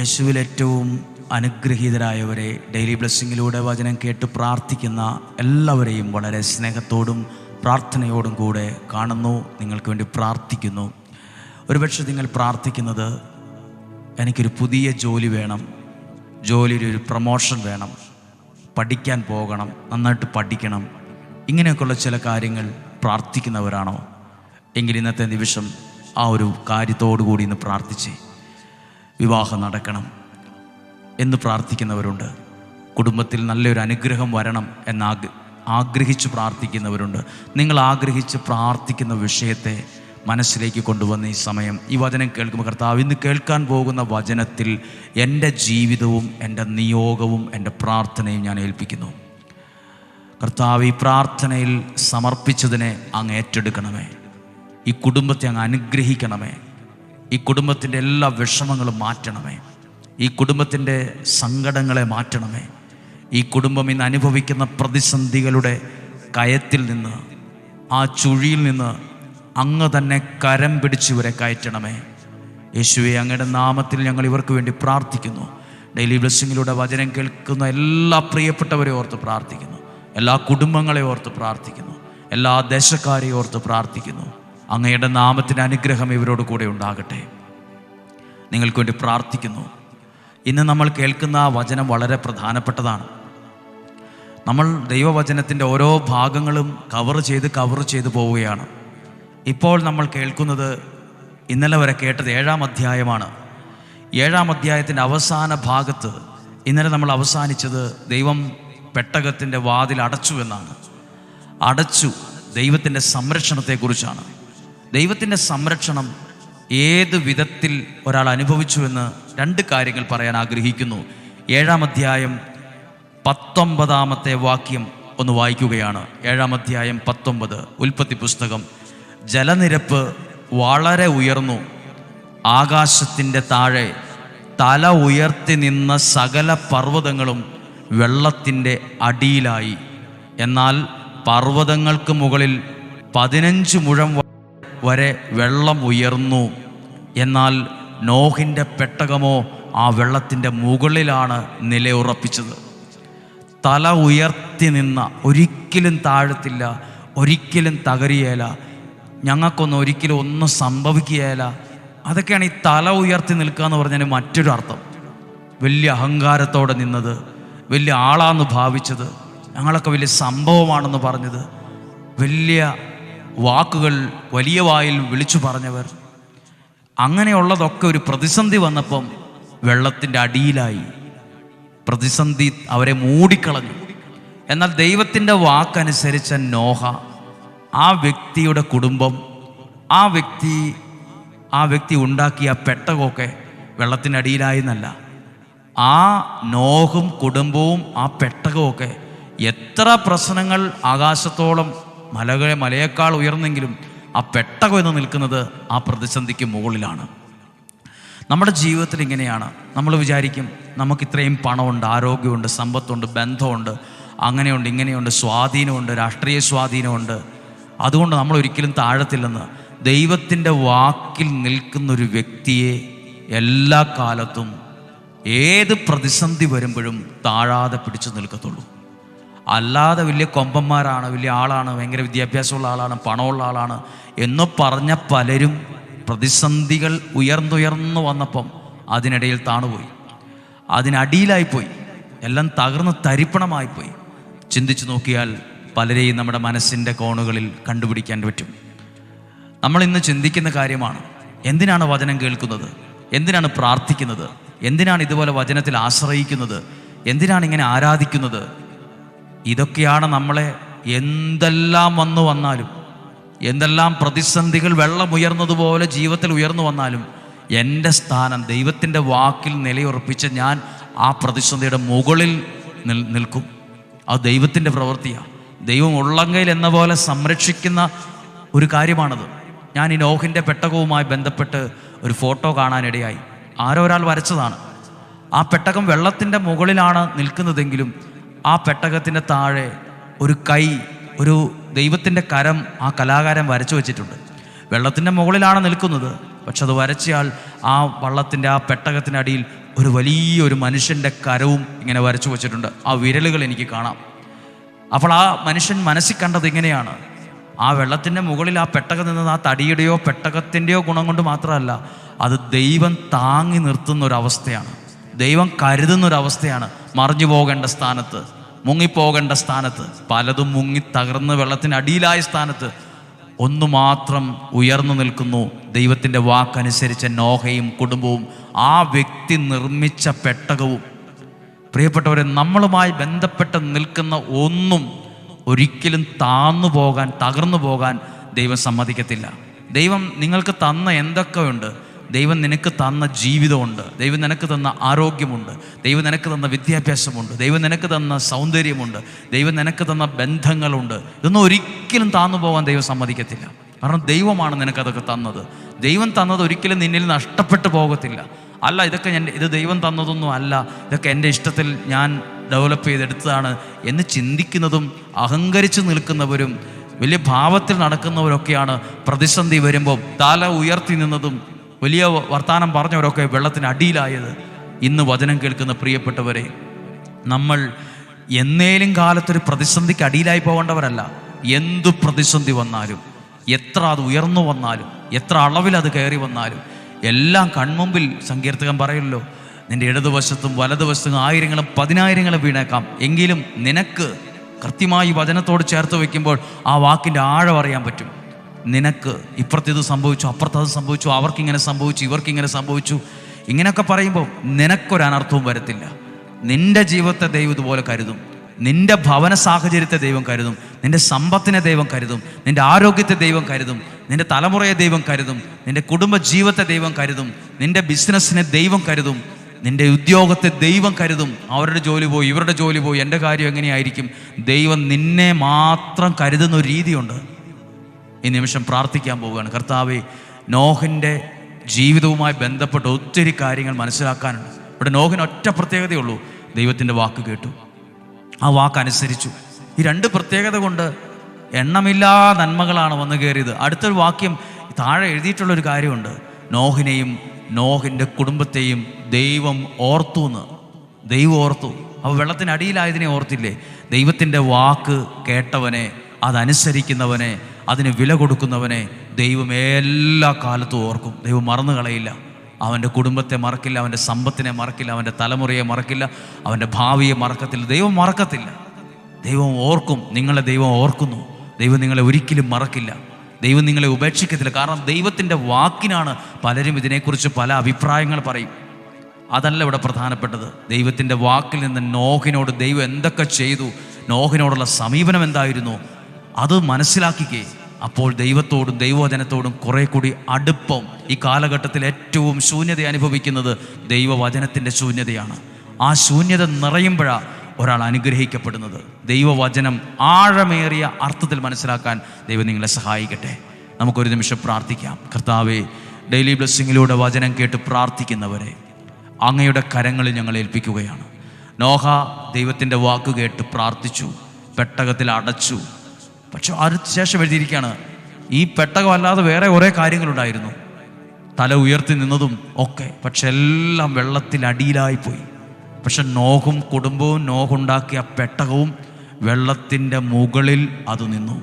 യേശുവിൽ ഏറ്റവും അനുഗ്രഹീതരായവരെ ഡെയിലി ബ്ലെസ്സിങ്ങിലൂടെ വചനം കേട്ട് പ്രാർത്ഥിക്കുന്ന എല്ലാവരെയും വളരെ സ്നേഹത്തോടും പ്രാർത്ഥനയോടും കൂടെ കാണുന്നു നിങ്ങൾക്ക് വേണ്ടി പ്രാർത്ഥിക്കുന്നു ഒരുപക്ഷെ നിങ്ങൾ പ്രാർത്ഥിക്കുന്നത് എനിക്കൊരു പുതിയ ജോലി വേണം ജോലിയിൽ ഒരു പ്രൊമോഷൻ വേണം പഠിക്കാൻ പോകണം നന്നായിട്ട് പഠിക്കണം ഇങ്ങനെയൊക്കെയുള്ള ചില കാര്യങ്ങൾ പ്രാർത്ഥിക്കുന്നവരാണോ എങ്കിൽ ഇന്നത്തെ നിമിഷം ആ ഒരു കാര്യത്തോടു കൂടി ഇന്ന് പ്രാർത്ഥിച്ചേ വിവാഹം നടക്കണം എന്ന് പ്രാർത്ഥിക്കുന്നവരുണ്ട് കുടുംബത്തിൽ നല്ലൊരു അനുഗ്രഹം വരണം എന്ന് ആഗ്ര ആഗ്രഹിച്ച് പ്രാർത്ഥിക്കുന്നവരുണ്ട് നിങ്ങൾ ആഗ്രഹിച്ച് പ്രാർത്ഥിക്കുന്ന വിഷയത്തെ മനസ്സിലേക്ക് കൊണ്ടുവന്ന ഈ സമയം ഈ വചനം കേൾക്കുമ്പോൾ കർത്താവ് ഇന്ന് കേൾക്കാൻ പോകുന്ന വചനത്തിൽ എൻ്റെ ജീവിതവും എൻ്റെ നിയോഗവും എൻ്റെ പ്രാർത്ഥനയും ഞാൻ ഏൽപ്പിക്കുന്നു കർത്താവ് ഈ പ്രാർത്ഥനയിൽ സമർപ്പിച്ചതിനെ അങ്ങ് ഏറ്റെടുക്കണമേ ഈ കുടുംബത്തെ അങ്ങ് അനുഗ്രഹിക്കണമേ ഈ കുടുംബത്തിൻ്റെ എല്ലാ വിഷമങ്ങളും മാറ്റണമേ ഈ കുടുംബത്തിൻ്റെ സങ്കടങ്ങളെ മാറ്റണമേ ഈ കുടുംബം ഇന്ന് അനുഭവിക്കുന്ന പ്രതിസന്ധികളുടെ കയത്തിൽ നിന്ന് ആ ചുഴിയിൽ നിന്ന് അങ്ങ് തന്നെ കരം പിടിച്ച് ഇവരെ കയറ്റണമേ യേശുവെ അങ്ങയുടെ നാമത്തിൽ ഞങ്ങൾ ഇവർക്ക് വേണ്ടി പ്രാർത്ഥിക്കുന്നു ഡെയിലി ബ്ലെസ്സിങ്ങിലൂടെ വചനം കേൾക്കുന്ന എല്ലാ പ്രിയപ്പെട്ടവരെ ഓർത്ത് പ്രാർത്ഥിക്കുന്നു എല്ലാ കുടുംബങ്ങളെ ഓർത്ത് പ്രാർത്ഥിക്കുന്നു എല്ലാ ദേശക്കാരെ ഓർത്ത് പ്രാർത്ഥിക്കുന്നു അങ്ങയുടെ നാമത്തിൻ്റെ അനുഗ്രഹം ഇവരോട് കൂടെ ഉണ്ടാകട്ടെ നിങ്ങൾക്ക് വേണ്ടി പ്രാർത്ഥിക്കുന്നു ഇന്ന് നമ്മൾ കേൾക്കുന്ന ആ വചനം വളരെ പ്രധാനപ്പെട്ടതാണ് നമ്മൾ ദൈവവചനത്തിൻ്റെ ഓരോ ഭാഗങ്ങളും കവർ ചെയ്ത് കവർ ചെയ്ത് പോവുകയാണ് ഇപ്പോൾ നമ്മൾ കേൾക്കുന്നത് ഇന്നലെ വരെ കേട്ടത് ഏഴാം അധ്യായമാണ് ഏഴാം അധ്യായത്തിൻ്റെ അവസാന ഭാഗത്ത് ഇന്നലെ നമ്മൾ അവസാനിച്ചത് ദൈവം പെട്ടകത്തിൻ്റെ വാതിൽ അടച്ചു എന്നാണ് അടച്ചു ദൈവത്തിൻ്റെ സംരക്ഷണത്തെക്കുറിച്ചാണ് ദൈവത്തിൻ്റെ സംരക്ഷണം ഏത് വിധത്തിൽ ഒരാൾ അനുഭവിച്ചുവെന്ന് രണ്ട് കാര്യങ്ങൾ പറയാൻ ആഗ്രഹിക്കുന്നു ഏഴാം അധ്യായം പത്തൊമ്പതാമത്തെ വാക്യം ഒന്ന് വായിക്കുകയാണ് ഏഴാം അധ്യായം പത്തൊമ്പത് ഉൽപ്പത്തി പുസ്തകം ജലനിരപ്പ് വളരെ ഉയർന്നു ആകാശത്തിൻ്റെ താഴെ തല ഉയർത്തി നിന്ന സകല പർവ്വതങ്ങളും വെള്ളത്തിൻ്റെ അടിയിലായി എന്നാൽ പർവ്വതങ്ങൾക്ക് മുകളിൽ പതിനഞ്ച് മുഴം വ- വരെ വെള്ളം ഉയർന്നു എന്നാൽ നോഹിൻ്റെ പെട്ടകമോ ആ വെള്ളത്തിൻ്റെ മുകളിലാണ് നിലയുറപ്പിച്ചത് തല ഉയർത്തി നിന്ന ഒരിക്കലും താഴത്തില്ല ഒരിക്കലും തകരിയേല ഞങ്ങൾക്കൊന്നും ഒരിക്കലും ഒന്നും സംഭവിക്കുകയില്ല അതൊക്കെയാണ് ഈ തല ഉയർത്തി നിൽക്കുക എന്ന് പറഞ്ഞാൽ മറ്റൊരു അർത്ഥം വലിയ അഹങ്കാരത്തോടെ നിന്നത് വലിയ ആളാന്ന് ഭാവിച്ചത് ഞങ്ങളൊക്കെ വലിയ സംഭവമാണെന്ന് പറഞ്ഞത് വലിയ വാക്കുകൾ വലിയ വായിൽ വിളിച്ചു പറഞ്ഞവർ അങ്ങനെയുള്ളതൊക്കെ ഒരു പ്രതിസന്ധി വന്നപ്പം വെള്ളത്തിൻ്റെ അടിയിലായി പ്രതിസന്ധി അവരെ മൂടിക്കളഞ്ഞു എന്നാൽ ദൈവത്തിൻ്റെ വാക്കനുസരിച്ച നോഹ ആ വ്യക്തിയുടെ കുടുംബം ആ വ്യക്തി ആ വ്യക്തി ഉണ്ടാക്കിയ പെട്ടകമൊക്കെ വെള്ളത്തിനടിയിലായി എന്നല്ല ആ നോഹും കുടുംബവും ആ പെട്ടകമൊക്കെ എത്ര പ്രശ്നങ്ങൾ ആകാശത്തോളം മലകളെ മലയേക്കാൾ ഉയർന്നെങ്കിലും ആ പെട്ടകം എന്ന് നിൽക്കുന്നത് ആ പ്രതിസന്ധിക്ക് മുകളിലാണ് നമ്മുടെ ജീവിതത്തിൽ ഇങ്ങനെയാണ് നമ്മൾ വിചാരിക്കും നമുക്ക് ഇത്രയും പണമുണ്ട് ആരോഗ്യമുണ്ട് സമ്പത്തുണ്ട് ബന്ധമുണ്ട് അങ്ങനെയുണ്ട് ഇങ്ങനെയുണ്ട് സ്വാധീനമുണ്ട് രാഷ്ട്രീയ സ്വാധീനമുണ്ട് അതുകൊണ്ട് നമ്മൾ ഒരിക്കലും താഴത്തില്ലെന്ന് ദൈവത്തിൻ്റെ വാക്കിൽ നിൽക്കുന്ന ഒരു വ്യക്തിയെ എല്ലാ കാലത്തും ഏത് പ്രതിസന്ധി വരുമ്പോഴും താഴാതെ പിടിച്ചു നിൽക്കത്തുള്ളൂ അല്ലാതെ വലിയ കൊമ്പന്മാരാണ് വലിയ ആളാണ് ഭയങ്കര വിദ്യാഭ്യാസമുള്ള ആളാണ് പണമുള്ള ആളാണ് എന്ന് പറഞ്ഞ പലരും പ്രതിസന്ധികൾ ഉയർന്നുയർന്നു വന്നപ്പം അതിനിടയിൽ താണുപോയി അതിനടിയിലായിപ്പോയി എല്ലാം തകർന്ന് തരിപ്പണമായിപ്പോയി ചിന്തിച്ചു നോക്കിയാൽ പലരെയും നമ്മുടെ മനസ്സിൻ്റെ കോണുകളിൽ കണ്ടുപിടിക്കാൻ പറ്റും നമ്മൾ ഇന്ന് ചിന്തിക്കുന്ന കാര്യമാണ് എന്തിനാണ് വചനം കേൾക്കുന്നത് എന്തിനാണ് പ്രാർത്ഥിക്കുന്നത് എന്തിനാണ് ഇതുപോലെ വചനത്തിൽ ആശ്രയിക്കുന്നത് എന്തിനാണ് ഇങ്ങനെ ആരാധിക്കുന്നത് ഇതൊക്കെയാണ് നമ്മളെ എന്തെല്ലാം വന്നു വന്നാലും എന്തെല്ലാം പ്രതിസന്ധികൾ വെള്ളമുയർന്നതുപോലെ ജീവിതത്തിൽ ഉയർന്നു വന്നാലും എൻ്റെ സ്ഥാനം ദൈവത്തിൻ്റെ വാക്കിൽ നിലയുറപ്പിച്ച് ഞാൻ ആ പ്രതിസന്ധിയുടെ മുകളിൽ നിൽ നിൽക്കും അത് ദൈവത്തിൻ്റെ പ്രവൃത്തിയാണ് ദൈവം ഉള്ളങ്കയിൽ എന്ന പോലെ സംരക്ഷിക്കുന്ന ഒരു കാര്യമാണത് ഞാൻ ഈ നോഹിൻ്റെ പെട്ടകവുമായി ബന്ധപ്പെട്ട് ഒരു ഫോട്ടോ കാണാനിടയായി ആരോ ഒരാൾ വരച്ചതാണ് ആ പെട്ടകം വെള്ളത്തിൻ്റെ മുകളിലാണ് നിൽക്കുന്നതെങ്കിലും ആ പെട്ടകത്തിൻ്റെ താഴെ ഒരു കൈ ഒരു ദൈവത്തിൻ്റെ കരം ആ കലാകാരൻ വരച്ചു വെച്ചിട്ടുണ്ട് വെള്ളത്തിൻ്റെ മുകളിലാണ് നിൽക്കുന്നത് പക്ഷെ അത് വരച്ചയാൾ ആ വള്ളത്തിൻ്റെ ആ പെട്ടകത്തിൻ്റെ അടിയിൽ ഒരു വലിയ ഒരു മനുഷ്യൻ്റെ കരവും ഇങ്ങനെ വരച്ചു വച്ചിട്ടുണ്ട് ആ വിരലുകൾ എനിക്ക് കാണാം അപ്പോൾ ആ മനുഷ്യൻ മനസ്സിൽ കണ്ടത് ഇങ്ങനെയാണ് ആ വെള്ളത്തിൻ്റെ മുകളിൽ ആ പെട്ടകം നിന്നത് ആ തടിയുടെയോ പെട്ടകത്തിൻ്റെയോ ഗുണം കൊണ്ട് മാത്രമല്ല അത് ദൈവം താങ്ങി നിർത്തുന്ന ഒരവസ്ഥയാണ് ദൈവം കരുതുന്ന ഒരവസ്ഥയാണ് മറിഞ്ഞു പോകേണ്ട സ്ഥാനത്ത് മുങ്ങിപ്പോകേണ്ട സ്ഥാനത്ത് പലതും മുങ്ങി തകർന്ന് വെള്ളത്തിനടിയിലായ സ്ഥാനത്ത് ഒന്നു മാത്രം ഉയർന്നു നിൽക്കുന്നു ദൈവത്തിൻ്റെ വാക്കനുസരിച്ച നോഹയും കുടുംബവും ആ വ്യക്തി നിർമ്മിച്ച പെട്ടകവും പ്രിയപ്പെട്ടവരെ നമ്മളുമായി ബന്ധപ്പെട്ട് നിൽക്കുന്ന ഒന്നും ഒരിക്കലും താന്നു പോകാൻ തകർന്നു പോകാൻ ദൈവം സമ്മതിക്കത്തില്ല ദൈവം നിങ്ങൾക്ക് തന്ന എന്തൊക്കെയുണ്ട് ദൈവം നിനക്ക് തന്ന ജീവിതമുണ്ട് ദൈവം നിനക്ക് തന്ന ആരോഗ്യമുണ്ട് ദൈവം നിനക്ക് തന്ന വിദ്യാഭ്യാസമുണ്ട് ദൈവം നിനക്ക് തന്ന സൗന്ദര്യമുണ്ട് ദൈവം നിനക്ക് തന്ന ബന്ധങ്ങളുണ്ട് ഇതൊന്നും ഒരിക്കലും താന്നു പോകാൻ ദൈവം സമ്മതിക്കത്തില്ല കാരണം ദൈവമാണ് നിനക്കതൊക്കെ തന്നത് ദൈവം തന്നത് ഒരിക്കലും നിന്നിൽ നഷ്ടപ്പെട്ടു പോകത്തില്ല അല്ല ഇതൊക്കെ ഞാൻ ഇത് ദൈവം തന്നതൊന്നും അല്ല ഇതൊക്കെ എൻ്റെ ഇഷ്ടത്തിൽ ഞാൻ ഡെവലപ്പ് ചെയ്തെടുത്തതാണ് എന്ന് ചിന്തിക്കുന്നതും അഹങ്കരിച്ച് നിൽക്കുന്നവരും വലിയ ഭാവത്തിൽ നടക്കുന്നവരൊക്കെയാണ് പ്രതിസന്ധി വരുമ്പോൾ തല ഉയർത്തി നിന്നതും വലിയ വർത്തമാനം പറഞ്ഞവരൊക്കെ വെള്ളത്തിന് അടിയിലായത് ഇന്ന് വചനം കേൾക്കുന്ന പ്രിയപ്പെട്ടവരെ നമ്മൾ എന്നേലും കാലത്തൊരു പ്രതിസന്ധിക്ക് അടിയിലായി പോകേണ്ടവരല്ല എന്തു പ്രതിസന്ധി വന്നാലും എത്ര അത് ഉയർന്നു വന്നാലും എത്ര അളവിൽ അത് കയറി വന്നാലും എല്ലാം കൺമുമ്പിൽ സങ്കീർത്തകൻ പറയല്ലോ നിന്റെ ഇടതുവശത്തും വലതുവശത്തും ആയിരങ്ങളും പതിനായിരങ്ങളും വീണേക്കാം എങ്കിലും നിനക്ക് കൃത്യമായി വചനത്തോട് ചേർത്ത് വെക്കുമ്പോൾ ആ വാക്കിൻ്റെ ആഴം അറിയാൻ പറ്റും നിനക്ക് ഇപ്പുറത്തേത് സംഭവിച്ചു അപ്പുറത്തത് സംഭവിച്ചു അവർക്കിങ്ങനെ സംഭവിച്ചു ഇവർക്കിങ്ങനെ സംഭവിച്ചു ഇങ്ങനെയൊക്കെ പറയുമ്പോൾ നിനക്കൊരനർത്ഥവും വരത്തില്ല നിന്റെ ജീവിതത്തെ ദൈവം ഇതുപോലെ കരുതും നിന്റെ ഭവന സാഹചര്യത്തെ ദൈവം കരുതും നിന്റെ സമ്പത്തിനെ ദൈവം കരുതും നിന്റെ ആരോഗ്യത്തെ ദൈവം കരുതും നിന്റെ തലമുറയെ ദൈവം കരുതും നിന്റെ കുടുംബ ജീവിതത്തെ ദൈവം കരുതും നിന്റെ ബിസിനസ്സിനെ ദൈവം കരുതും നിന്റെ ഉദ്യോഗത്തെ ദൈവം കരുതും അവരുടെ ജോലി പോയി ഇവരുടെ ജോലി പോയി എൻ്റെ കാര്യം എങ്ങനെയായിരിക്കും ദൈവം നിന്നെ മാത്രം കരുതുന്ന ഒരു രീതിയുണ്ട് ഈ നിമിഷം പ്രാർത്ഥിക്കാൻ പോവുകയാണ് കർത്താവെ നോഹിൻ്റെ ജീവിതവുമായി ബന്ധപ്പെട്ട ഒത്തിരി കാര്യങ്ങൾ മനസ്സിലാക്കാനുണ്ട് ഇവിടെ നോഹിന് ഒറ്റ പ്രത്യേകതയുള്ളൂ ദൈവത്തിൻ്റെ വാക്ക് കേട്ടു ആ വാക്ക് അനുസരിച്ചു ഈ രണ്ട് പ്രത്യേകത കൊണ്ട് എണ്ണമില്ലാ നന്മകളാണ് വന്നു കയറിയത് അടുത്തൊരു വാക്യം താഴെ എഴുതിയിട്ടുള്ള ഒരു കാര്യമുണ്ട് നോഹിനെയും നോഹിൻ്റെ കുടുംബത്തെയും ദൈവം ഓർത്തു എന്ന് ദൈവം ഓർത്തു അപ്പോൾ വെള്ളത്തിനടിയിലായതിനെ ഓർത്തില്ലേ ദൈവത്തിൻ്റെ വാക്ക് കേട്ടവനെ അതനുസരിക്കുന്നവനെ അതിന് വില കൊടുക്കുന്നവനെ ദൈവം എല്ലാ കാലത്തും ഓർക്കും ദൈവം മറന്നു കളയില്ല അവൻ്റെ കുടുംബത്തെ മറക്കില്ല അവൻ്റെ സമ്പത്തിനെ മറക്കില്ല അവൻ്റെ തലമുറയെ മറക്കില്ല അവൻ്റെ ഭാവിയെ മറക്കത്തില്ല ദൈവം മറക്കത്തില്ല ദൈവം ഓർക്കും നിങ്ങളെ ദൈവം ഓർക്കുന്നു ദൈവം നിങ്ങളെ ഒരിക്കലും മറക്കില്ല ദൈവം നിങ്ങളെ ഉപേക്ഷിക്കത്തില്ല കാരണം ദൈവത്തിൻ്റെ വാക്കിനാണ് പലരും ഇതിനെക്കുറിച്ച് പല അഭിപ്രായങ്ങൾ പറയും അതല്ല ഇവിടെ പ്രധാനപ്പെട്ടത് ദൈവത്തിൻ്റെ വാക്കിൽ നിന്ന് നോഹിനോട് ദൈവം എന്തൊക്കെ ചെയ്തു നോഹിനോടുള്ള സമീപനം എന്തായിരുന്നു അത് മനസ്സിലാക്കിക്കേ അപ്പോൾ ദൈവത്തോടും ദൈവവചനത്തോടും കുറെ കൂടി അടുപ്പം ഈ കാലഘട്ടത്തിൽ ഏറ്റവും ശൂന്യത അനുഭവിക്കുന്നത് ദൈവവചനത്തിൻ്റെ ശൂന്യതയാണ് ആ ശൂന്യത നിറയുമ്പോഴാണ് ഒരാൾ അനുഗ്രഹിക്കപ്പെടുന്നത് ദൈവവചനം ആഴമേറിയ അർത്ഥത്തിൽ മനസ്സിലാക്കാൻ ദൈവം നിങ്ങളെ സഹായിക്കട്ടെ നമുക്കൊരു നിമിഷം പ്രാർത്ഥിക്കാം കർത്താവെ ഡെയിലി ബ്ലെസ്സിങ്ങിലൂടെ വചനം കേട്ട് പ്രാർത്ഥിക്കുന്നവരെ അങ്ങയുടെ കരങ്ങളിൽ ഞങ്ങൾ ഏൽപ്പിക്കുകയാണ് നോഹ ദൈവത്തിൻ്റെ വാക്ക് കേട്ട് പ്രാർത്ഥിച്ചു പെട്ടകത്തിൽ അടച്ചു പക്ഷെ അതിന് ശേഷം എഴുതിയിരിക്കുകയാണ് ഈ പെട്ടകം അല്ലാതെ വേറെ കുറേ കാര്യങ്ങളുണ്ടായിരുന്നു തല ഉയർത്തി നിന്നതും ഒക്കെ പക്ഷെ എല്ലാം വെള്ളത്തിലടിയിലായി പോയി പക്ഷെ നോഹും കുടുംബവും നോഹുണ്ടാക്കിയ പെട്ടകവും വെള്ളത്തിൻ്റെ മുകളിൽ അത് നിന്നു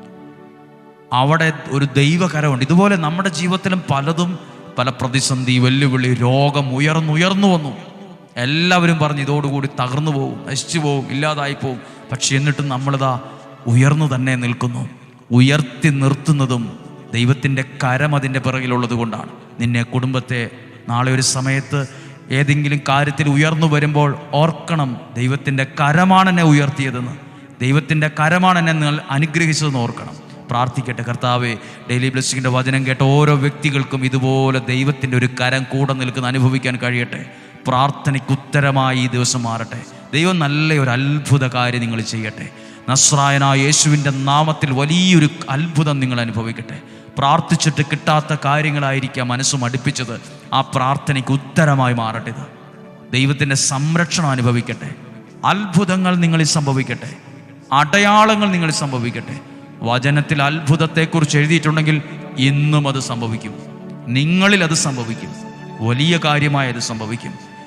അവിടെ ഒരു ദൈവകരമുണ്ട് ഇതുപോലെ നമ്മുടെ ജീവിതത്തിലും പലതും പല പ്രതിസന്ധി വെല്ലുവിളി രോഗം ഉയർന്നുയർന്നു വന്നു എല്ലാവരും പറഞ്ഞ് ഇതോടുകൂടി തകർന്നു പോകും നശിച്ചു പോകും ഇല്ലാതായി പോകും പക്ഷെ എന്നിട്ടും നമ്മളിതാ ഉയർന്നു തന്നെ നിൽക്കുന്നു ഉയർത്തി നിർത്തുന്നതും ദൈവത്തിൻ്റെ കരം അതിൻ്റെ പിറകിലുള്ളത് കൊണ്ടാണ് നിന്നെ കുടുംബത്തെ നാളെ ഒരു സമയത്ത് ഏതെങ്കിലും കാര്യത്തിൽ ഉയർന്നു വരുമ്പോൾ ഓർക്കണം ദൈവത്തിൻ്റെ കരമാണ് എന്നെ ഉയർത്തിയതെന്ന് ദൈവത്തിൻ്റെ കരമാണ് എന്നെ നിങ്ങൾ അനുഗ്രഹിച്ചതെന്ന് ഓർക്കണം പ്രാർത്ഥിക്കട്ടെ കർത്താവെ ഡെയിലി ബ്ലെസ്സിങ്ങിൻ്റെ വചനം കേട്ട ഓരോ വ്യക്തികൾക്കും ഇതുപോലെ ദൈവത്തിൻ്റെ ഒരു കരം കൂടെ നിൽക്കുന്ന അനുഭവിക്കാൻ കഴിയട്ടെ പ്രാർത്ഥനയ്ക്ക് ഉത്തരമായി ഈ ദിവസം മാറട്ടെ ദൈവം നല്ല ഒരു അത്ഭുത കാര്യം നിങ്ങൾ ചെയ്യട്ടെ നസ്രായനായ യേശുവിൻ്റെ നാമത്തിൽ വലിയൊരു അത്ഭുതം നിങ്ങൾ അനുഭവിക്കട്ടെ പ്രാർത്ഥിച്ചിട്ട് കിട്ടാത്ത കാര്യങ്ങളായിരിക്കാം മനസ്സ് മടുപ്പിച്ചത് ആ പ്രാർത്ഥനയ്ക്ക് ഉത്തരമായി മാറട്ടെ ഇത് ദൈവത്തിൻ്റെ സംരക്ഷണം അനുഭവിക്കട്ടെ അത്ഭുതങ്ങൾ നിങ്ങളിൽ സംഭവിക്കട്ടെ അടയാളങ്ങൾ നിങ്ങളിൽ സംഭവിക്കട്ടെ വചനത്തിൽ അത്ഭുതത്തെക്കുറിച്ച് എഴുതിയിട്ടുണ്ടെങ്കിൽ ഇന്നും അത് സംഭവിക്കും നിങ്ങളിൽ അത് സംഭവിക്കും വലിയ കാര്യമായി അത് സംഭവിക്കും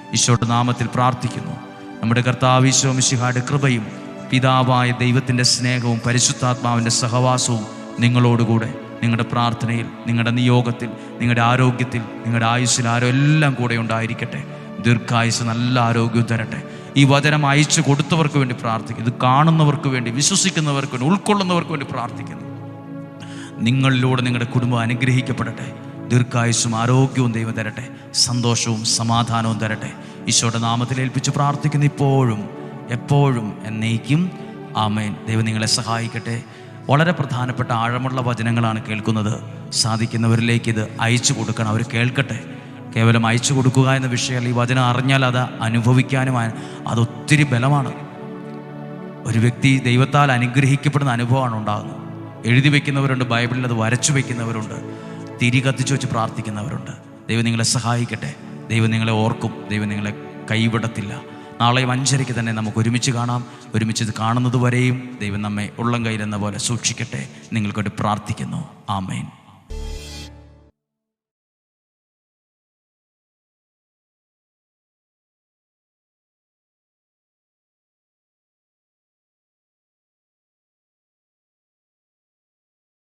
ഈശോയുടെ നാമത്തിൽ പ്രാർത്ഥിക്കുന്നു നമ്മുടെ കർത്താവ് ഈശോ മിശിഹായുടെ കൃപയും പിതാവായ ദൈവത്തിൻ്റെ സ്നേഹവും പരിശുദ്ധാത്മാവിൻ്റെ സഹവാസവും നിങ്ങളോടുകൂടെ നിങ്ങളുടെ പ്രാർത്ഥനയിൽ നിങ്ങളുടെ നിയോഗത്തിൽ നിങ്ങളുടെ ആരോഗ്യത്തിൽ നിങ്ങളുടെ ആയുസ്സിൽ ആരോ എല്ലാം കൂടെ ഉണ്ടായിരിക്കട്ടെ ദീർഘായുസ് നല്ല ആരോഗ്യവും തരട്ടെ ഈ വചനം അയച്ചു കൊടുത്തവർക്ക് വേണ്ടി പ്രാർത്ഥിക്കുന്നു ഇത് കാണുന്നവർക്ക് വേണ്ടി വിശ്വസിക്കുന്നവർക്ക് വേണ്ടി ഉൾക്കൊള്ളുന്നവർക്ക് വേണ്ടി പ്രാർത്ഥിക്കുന്നു നിങ്ങളിലൂടെ നിങ്ങളുടെ കുടുംബം അനുഗ്രഹിക്കപ്പെടട്ടെ ദീർഘായുസ്സും ആരോഗ്യവും ദൈവം തരട്ടെ സന്തോഷവും സമാധാനവും തരട്ടെ ഈശോയുടെ നാമത്തിൽ ഏൽപ്പിച്ച് പ്രാർത്ഥിക്കുന്നു ഇപ്പോഴും എപ്പോഴും എന്നേക്കും ആമേൻ ദൈവം നിങ്ങളെ സഹായിക്കട്ടെ വളരെ പ്രധാനപ്പെട്ട ആഴമുള്ള വചനങ്ങളാണ് കേൾക്കുന്നത് സാധിക്കുന്നവരിലേക്ക് ഇത് അയച്ചു കൊടുക്കണം അവർ കേൾക്കട്ടെ കേവലം അയച്ചു കൊടുക്കുക എന്ന വിഷയമല്ല ഈ വചനം അറിഞ്ഞാൽ അത് അനുഭവിക്കാനും അ- അതൊത്തിരി ബലമാണ് ഒരു വ്യക്തി ദൈവത്താൽ അനുഗ്രഹിക്കപ്പെടുന്ന അനുഭവമാണ് ഉണ്ടാകുന്നത് എഴുതി വെക്കുന്നവരുണ്ട് ബൈബിളിൽ അത് വരച്ചു വെക്കുന്നവരുണ്ട് തിരി കത്തിച്ചു വെച്ച് പ്രാർത്ഥിക്കുന്നവരുണ്ട് ദൈവം നിങ്ങളെ സഹായിക്കട്ടെ ദൈവം നിങ്ങളെ ഓർക്കും ദൈവം നിങ്ങളെ കൈവിടത്തില്ല നാളെയും അഞ്ചരയ്ക്ക് തന്നെ നമുക്ക് ഒരുമിച്ച് കാണാം ഒരുമിച്ച് ഇത് കാണുന്നത് വരെയും ദൈവം നമ്മെ ഉള്ളം കയ്യിലെന്ന പോലെ സൂക്ഷിക്കട്ടെ നിങ്ങൾക്കൊരു പ്രാർത്ഥിക്കുന്നു ആമേൻ